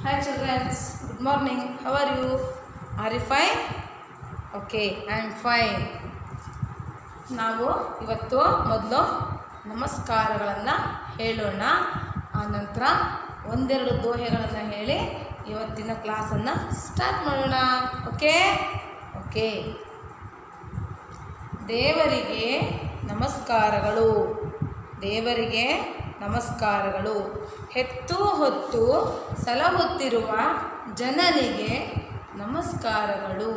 Hi children, good morning. How are you? Are you fine? Okay, I am fine. ನಾವು ಇವತ್ತು ಮೊದಲು ನಮಸ್ಕಾರಗಳನ್ನು ಹೇಳೋಣ ಆನಂತರ ಒಂದೆರಡು ದೋಹೆಗಳನ್ನು ಹೇಳಿ ಇವತ್ತಿನ ಕ್ಲಾಸನ್ನು ಸ್ಟಾರ್ಟ್ ಮಾಡೋಣ ಓಕೆ ಓಕೆ ದೇವರಿಗೆ ನಮಸ್ಕಾರಗಳು ದೇವರಿಗೆ ನಮಸ್ಕಾರಗಳು ಹೆತ್ತು ಹೊತ್ತು ಸಲಹುತ್ತಿರುವ ಜನನಿಗೆ ನಮಸ್ಕಾರಗಳು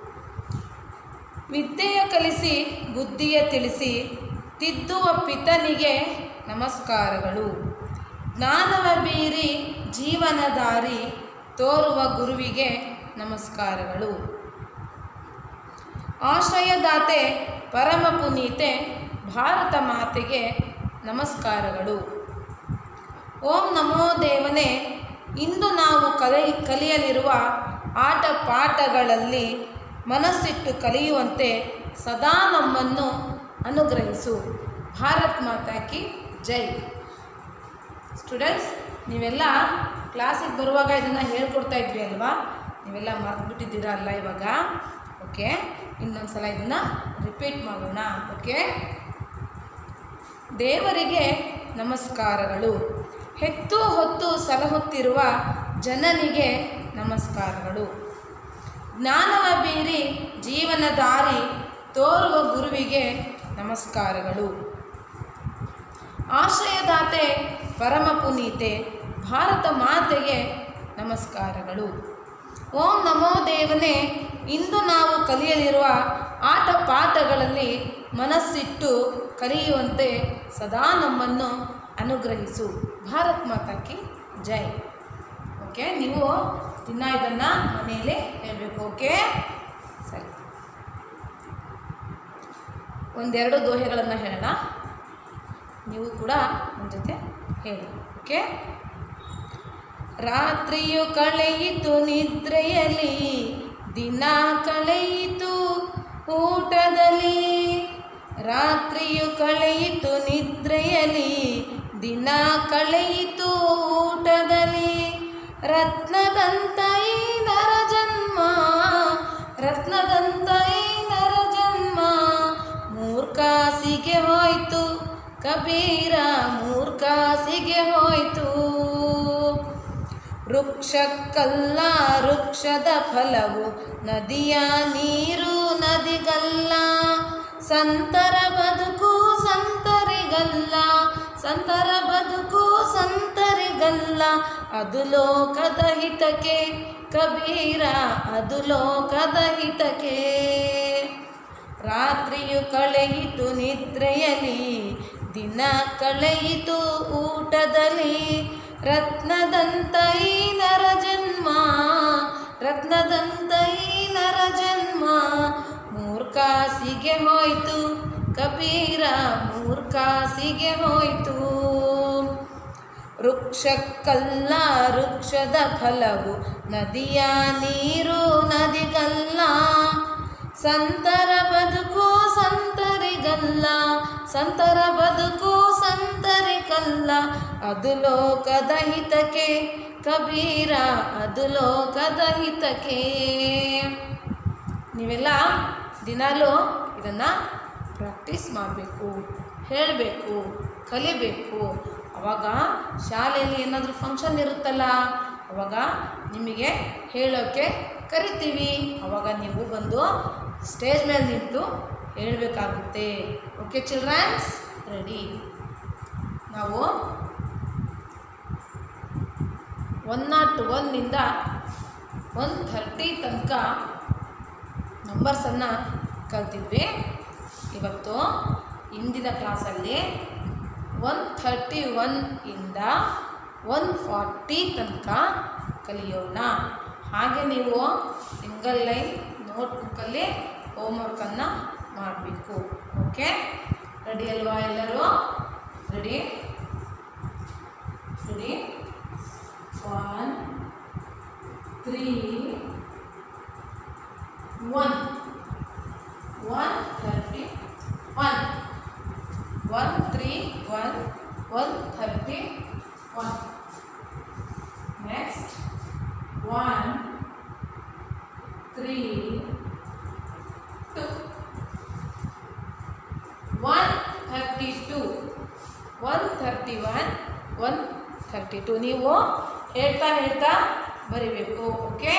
ವಿದ್ಯೆಯ ಕಲಿಸಿ ಬುದ್ಧಿಯ ತಿಳಿಸಿ ತಿದ್ದುವ ಪಿತನಿಗೆ ನಮಸ್ಕಾರಗಳು ಜ್ಞಾನವ ಬೀರಿ ಜೀವನ ದಾರಿ ತೋರುವ ಗುರುವಿಗೆ ನಮಸ್ಕಾರಗಳು ಆಶ್ರಯದಾತೆ ಪರಮ ಪುನೀತೆ ಭಾರತ ಮಾತೆಗೆ ನಮಸ್ಕಾರಗಳು ಓಂ ನಮೋ ದೇವನೇ ಇಂದು ನಾವು ಕಲಿ ಕಲಿಯಲಿರುವ ಆಟ ಪಾಠಗಳಲ್ಲಿ ಮನಸ್ಸಿಟ್ಟು ಕಲಿಯುವಂತೆ ಸದಾ ನಮ್ಮನ್ನು ಅನುಗ್ರಹಿಸು ಭಾರತ್ ಮಾತಾ ಕಿ ಜೈ ಸ್ಟೂಡೆಂಟ್ಸ್ ನೀವೆಲ್ಲ ಕ್ಲಾಸಿಗೆ ಬರುವಾಗ ಇದನ್ನು ಹೇಳ್ಕೊಡ್ತಾ ಇದ್ವಿ ಅಲ್ವಾ ನೀವೆಲ್ಲ ಮರೆತುಬಿಟ್ಟಿದ್ದೀರಾ ಅಲ್ಲ ಇವಾಗ ಓಕೆ ಇನ್ನೊಂದು ಸಲ ಇದನ್ನು ರಿಪೀಟ್ ಮಾಡೋಣ ಓಕೆ ದೇವರಿಗೆ ನಮಸ್ಕಾರಗಳು ಹೆತ್ತು ಹೊತ್ತು ಸಲಹುತ್ತಿರುವ ಜನನಿಗೆ ನಮಸ್ಕಾರಗಳು ಜ್ಞಾನವ ಬೀರಿ ಜೀವನ ದಾರಿ ತೋರುವ ಗುರುವಿಗೆ ನಮಸ್ಕಾರಗಳು ಆಶ್ರಯದಾತೆ ಪರಮ ಪುನೀತೆ ಭಾರತ ಮಾತೆಗೆ ನಮಸ್ಕಾರಗಳು ಓಂ ನಮೋ ದೇವನೇ ಇಂದು ನಾವು ಕಲಿಯಲಿರುವ ಆಟ ಪಾಠಗಳಲ್ಲಿ ಮನಸ್ಸಿಟ್ಟು ಕಲಿಯುವಂತೆ ಸದಾ ನಮ್ಮನ್ನು ಅನುಗ್ರಹಿಸು ಭಾರತ್ ಮಾತಾಕಿ ಜೈ ಓಕೆ ನೀವು ದಿನ ಇದನ್ನು ಮನೆಯಲ್ಲೇ ಹೇಳಬೇಕು ಓಕೆ ಸರಿ ಒಂದೆರಡು ದೋಹೆಗಳನ್ನು ಹೇಳೋಣ ನೀವು ಕೂಡ ನನ್ನ ಜೊತೆ ಹೇಳಿ ಓಕೆ ರಾತ್ರಿಯು ಕಳೆಯಿತು ನಿದ್ರೆಯಲ್ಲಿ ದಿನ ಕಳೆಯಿತು ಊಟದಲ್ಲಿ ರಾತ್ರಿಯು ಕಳೆಯಿತು ನಿದ್ರೆಯಲ್ಲಿ ದಿನ ಕಳೆಯಿತು ಊಟದಲ್ಲಿ ರತ್ನದಂತ ಈ ನರ ಜನ್ಮ ರತ್ನದಂತ ಈ ನರ ಜನ್ಮ ಮೂರ್ಖಾಸಿಗೆ ಹೋಯ್ತು ಕಬೀರ ಮೂರ್ಖಾಸಿಗೆ ಹೋಯ್ತು ವೃಕ್ಷಕ್ಕಲ್ಲ ವೃಕ್ಷದ ಫಲವು ನದಿಯ ನೀರು ನದಿಗಲ್ಲ ಸಂತರ ಬದುಕು ಸಂತರಿಗಲ್ಲ ಸಂತರ ಬದುಕು ಸಂತರಿಗಲ್ಲ ಅದು ಲೋಕದ ಹಿತಕ್ಕೆ ಕಬೀರ ಅದು ಲೋಕದ ಹಿತಕ್ಕೆ ರಾತ್ರಿಯು ಕಳೆಯಿತು ನಿದ್ರೆಯಲ್ಲಿ ದಿನ ಕಳೆಯಿತು ಊಟದಲ್ಲಿ ರತ್ನದಂತ ಈ ನರ ಜನ್ಮ ರತ್ನದಂತ ಈ ನರ ಜನ್ಮ ಮೂರ್ಖಾಸಿಗೆ ಹೋಯ್ತು ಕಬೀರ ಮೂರ್ಖಾಸಿಗೆ ಹೋಯ್ತು ವೃಕ್ಷಕ್ಕಲ್ಲ ವೃಕ್ಷದ ಫಲವು ನದಿಯ ನೀರು ನದಿಗಲ್ಲ ಸಂತರ ಬದುಕು ಸಂತರಿಗಲ್ಲ ಸಂತರ ಬದುಕು ಸಂತರಿಗಲ್ಲ ಅದು ಲೋಕದ ಹಿತಕ್ಕೆ ಕಬೀರ ಅದು ಲೋಕದ ಹಿತಕ್ಕೆ ನೀವೆಲ್ಲ ದಿನಾಲೂ ಇದನ್ನು ಪ್ರಾಕ್ಟೀಸ್ ಮಾಡಬೇಕು ಹೇಳಬೇಕು ಕಲಿಬೇಕು ಅವಾಗ ಶಾಲೆಯಲ್ಲಿ ಏನಾದರೂ ಫಂಕ್ಷನ್ ಇರುತ್ತಲ್ಲ ಅವಾಗ ನಿಮಗೆ ಹೇಳೋಕ್ಕೆ ಕರಿತೀವಿ ಅವಾಗ ನೀವು ಬಂದು ಸ್ಟೇಜ್ ಮೇಲೆ ನಿಂತು ಹೇಳಬೇಕಾಗುತ್ತೆ ಓಕೆ ಚಿಲ್ಡ್ರನ್ಸ್ ರೆಡಿ ನಾವು ಒನ್ ನಾಟ್ ಒನ್ನಿಂದ ಒನ್ ಥರ್ಟಿ ತನಕ ನಂಬರ್ಸನ್ನು ಕಲ್ತಿದ್ವಿ ಇವತ್ತು ಇಂದಿನ ಕ್ಲಾಸಲ್ಲಿ ಒನ್ ಥರ್ಟಿ ಒನ್ ಇಂದ ಒನ್ ಫಾರ್ಟಿ ತನಕ ಕಲಿಯೋಣ ಹಾಗೆ ನೀವು ಸಿಂಗಲ್ ಲೈನ್ ನೋಟ್ಬುಕ್ಕಲ್ಲಿ ಹೋಮ್ವರ್ಕನ್ನು ಮಾಡಬೇಕು ಓಕೆ ರೆಡಿ ಅಲ್ವಾ ಎಲ್ಲರೂ ready ready one three one one thirty one one three one one thirty one next one one thirty two ನೀವು ಹೇಳ್ತಾ ಹೇಳ್ತಾ ಬರಿಬೇಕು okay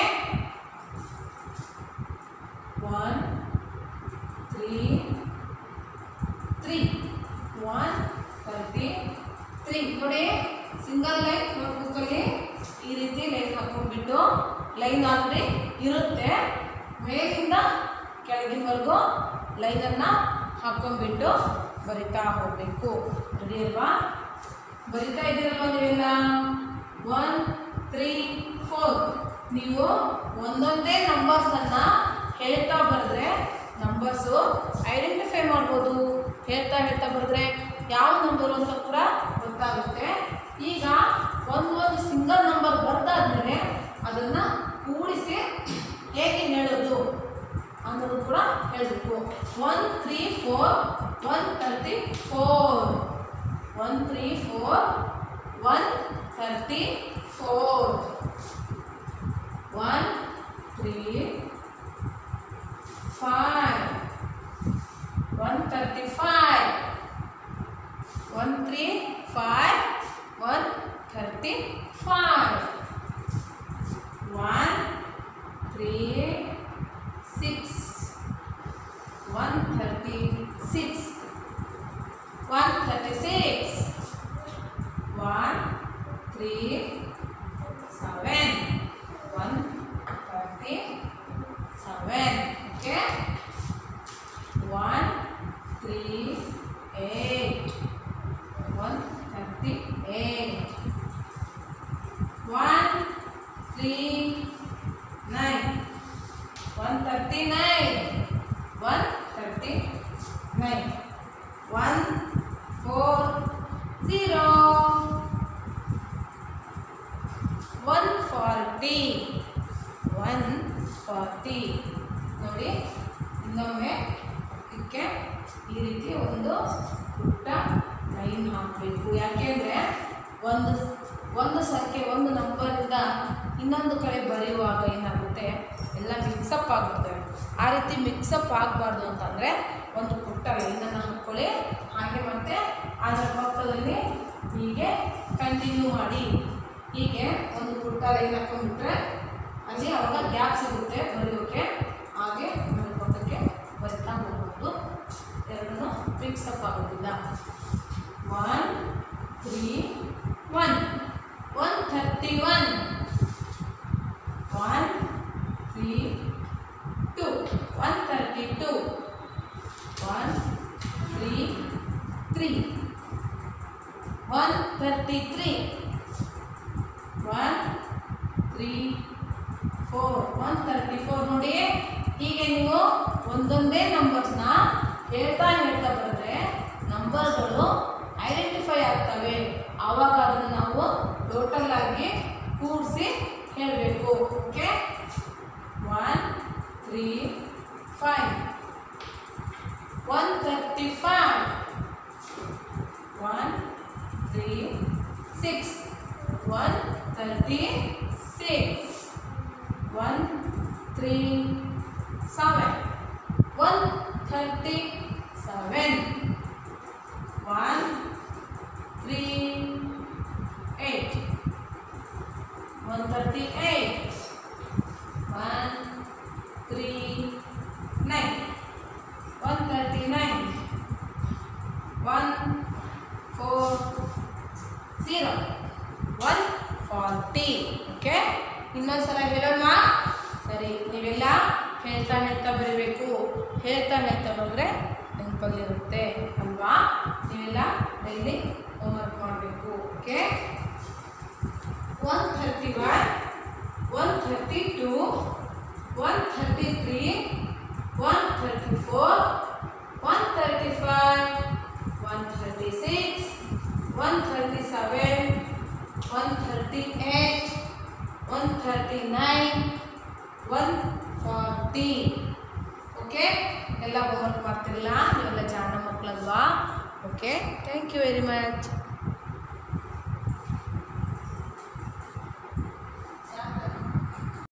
one three three one thirty three ನೋಡಿ ಸಿಂಗಲ್ ಲೈನ್ ನೋಟ್ಬುಕ್ಕಲ್ಲಿ ಈ ರೀತಿ ಲೈನ್ ಹಾಕೊಂಡ್ಬಿಟ್ಟು ಲೈನ್ ಆಲ್ರೆಡಿ ಇರುತ್ತೆ ಮೇಲಿಂದ ಕೆಳಗಿನವರೆಗೂ ಲೈನನ್ನು ಹಾಕೊಂಡ್ಬಿಟ್ಟು ಬರಿತಾ ಹೋಗಬೇಕು ರೆಡಿ ಅಲ್ವಾ ಬರಿತಾ ಇದ್ದೀರಲ್ವ ನೀವೆಲ್ಲ ಒನ್ ತ್ರೀ ಫೋರ್ ನೀವು ಒಂದೊಂದೇ ನಂಬರ್ಸನ್ನು ಹೇಳ್ತಾ ಬರೆದ್ರೆ ನಂಬರ್ಸು ಐಡೆಂಟಿಫೈ ಮಾಡ್ಬೋದು ಹೇಳ್ತಾ ಹೇಳ್ತಾ ಬರೆದ್ರೆ ಯಾವ ನಂಬರು ಅಂತ ಕೂಡ ಗೊತ್ತಾಗುತ್ತೆ ಈಗ ಒಂದು ಒಂದು ಸಿಂಗಲ್ ನಂಬರ್ ಬರ್ದಾದ್ಮೇಲೆ ಅದನ್ನು ಕೂಡಿಸಿ ಹೇಗೆ ಹೇಳೋದು ಅನ್ನೋದು ಕೂಡ ಹೇಳಬೇಕು one three four one thirty four one three four one thirty four one three five one thirty five one three five one thirty five one three six one thirty six one thirty six one three seven one thirty seven okay one three eight one thirty eight one three nine one thirty nine one thirty nine one four zero one forty one forty ನೋಡಿ ಇನ್ನೊಮ್ಮೆ ಇದಕ್ಕೆ ಈ ರೀತಿ ಒಂದು ಪುಟ್ಟ line ಹಾಕಬೇಕು ಯಾಕೆಂದರೆ ಒಂದು ಒಂದು ಸಂಖ್ಯೆ ಒಂದು ನಂಬರಿಂದ ಇನ್ನೊಂದು ಕಡೆ ಬರೆಯುವಾಗ ಏನಾಗುತ್ತೆ ಎಲ್ಲ ಮಿಕ್ಸಪ್ ಆಗುತ್ತೆ ಆ ರೀತಿ ಮಿಕ್ಸಪ್ ಆಗಬಾರ್ದು ಅಂತಂದರೆ ಒಂದು ಪುಟ್ಟ ಲೈನನ್ನು ಹಾಕ್ಕೊಳ್ಳಿ ಹಾಗೆ ಮತ್ತೆ ಅದರ ಪಕ್ಕದಲ್ಲಿ ಹೀಗೆ ಕಂಟಿನ್ಯೂ ಮಾಡಿ ಹೀಗೆ ಒಂದು ಪುಟ್ಟ ಲೈನ್ ಹಾಕೊಂಡ್ಬಿಟ್ರೆ ಅಲ್ಲಿ ಅವಾಗ ಗ್ಯಾಪ್ ಸಿಗುತ್ತೆ ಬರೆಯೋಕ್ಕೆ ಹಾಗೆ ಅದರ ಪಕ್ಕಕ್ಕೆ ಬರಿತಾ ಹೋಗ್ಬೋದು ಎರಡನ್ನೂ ಮಿಕ್ಸಪ್ ಆಗೋದಿಲ್ಲ one three one one thirty one one three two one thirty two one three three one thirty three one three four one thirty four ನೋಡಿ ಹೀಗೆ ನೀವು ಒಂದೊಂದೇ ನಂಬರ್ಸ್ನ ಹೇಳ್ತಾ ಹೇಳ್ತಾ ಬರೆದ್ರೆ ನಂಬರ್ಗಳು ಐಡೆಂಟಿಫೈ ಆಗ್ತವೆ ಆವಾಗ ಅದನ್ನು ನಾವು ಟೋಟಲ್ ಆಗಿ ಕೂಡಿಸಿ ಹೇಳಬೇಕು okay one three five one thirty five one three six one thirty six one three seven one thirty seven one three eight one thirty eight one three nine one thirty nine one four zero one forty okay ಇನ್ನೊಂದ್ಸಲ ಹೇಳೋಣ ಸರಿ ನೀವೆಲ್ಲ ಹೇಳ್ತಾ ಹೇಳ್ತಾ ಬರೀಬೇಕು ಹೇಳ್ತಾ ಹೇಳ್ತಾ ಬಂದರೆ ನೆನಪಲ್ಲಿರುತ್ತೆ ಅಲ್ವಾ ನೀವೆಲ್ಲ ಡೈಲಿ ಹೋಮ್ವರ್ಕ್ ಮಾಡಬೇಕು okay one thirty one one thirty two one thirty three one thirty four one thirty five one thirty six one thirty seven one thirty eight one thirty nine one forty okay ಎಲ್ಲ homework ಮಾಡ್ತಿರಲ್ಲ ನೀವೆಲ್ಲ ಜಾಣ ಮಕ್ಕಳಲ್ವಾ okay thank you very much